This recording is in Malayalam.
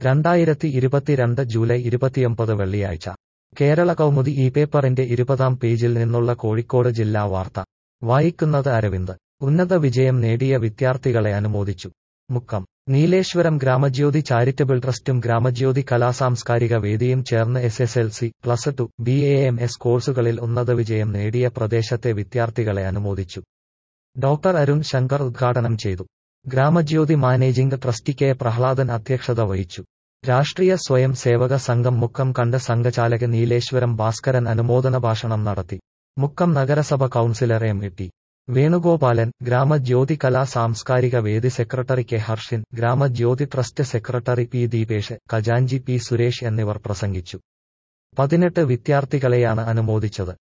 രണ്ടായിരത്തി ഇരുപത്തിരണ്ട് ജൂലൈ ഇരുപത്തിയൊമ്പത് വെള്ളിയാഴ്ച കേരള കൗമുദി ഈ പേപ്പറിന്റെ ഇരുപതാം പേജിൽ നിന്നുള്ള കോഴിക്കോട് ജില്ലാ വാർത്ത വായിക്കുന്നത് അരവിന്ദ് ഉന്നത വിജയം നേടിയ വിദ്യാർത്ഥികളെ അനുമോദിച്ചു മുക്കം നീലേശ്വരം ഗ്രാമജ്യോതി ചാരിറ്റബിൾ ട്രസ്റ്റും ഗ്രാമജ്യോതി കലാസാംസ്കാരിക വേദിയും ചേർന്ന് S S L C plus two B A M S കോഴ്സുകളിൽ ഉന്നത വിജയം നേടിയ പ്രദേശത്തെ വിദ്യാർത്ഥികളെ അനുമോദിച്ചു ഡോക്ടർ അരുൺ ശങ്കർ ഉദ്ഘാടനം ചെയ്തു ഗ്രാമജ്യോതി മാനേജിംഗ് ട്രസ്റ്റി കെ പ്രഹ്ലാദൻ അധ്യക്ഷത വഹിച്ചു രാഷ്ട്രീയ സ്വയം സേവക സംഘം മുക്കം കണ്ട സംഘചാലക നീലേശ്വരം ഭാസ്കരൻ അനുമോദന ഭാഷണം നടത്തി മുക്കം നഗരസഭ councillor M T Venugopalan Gramajyothi കലാ സാംസ്കാരിക വേദി secretary K Harshin Gramajyothi trust secretary P Deepesh ഖജാൻജി പി സുരേഷ് എന്നിവർ പ്രസംഗിച്ചു പതിനെട്ട് വിദ്യാർത്ഥികളെയാണ് അനുമോദിച്ചത്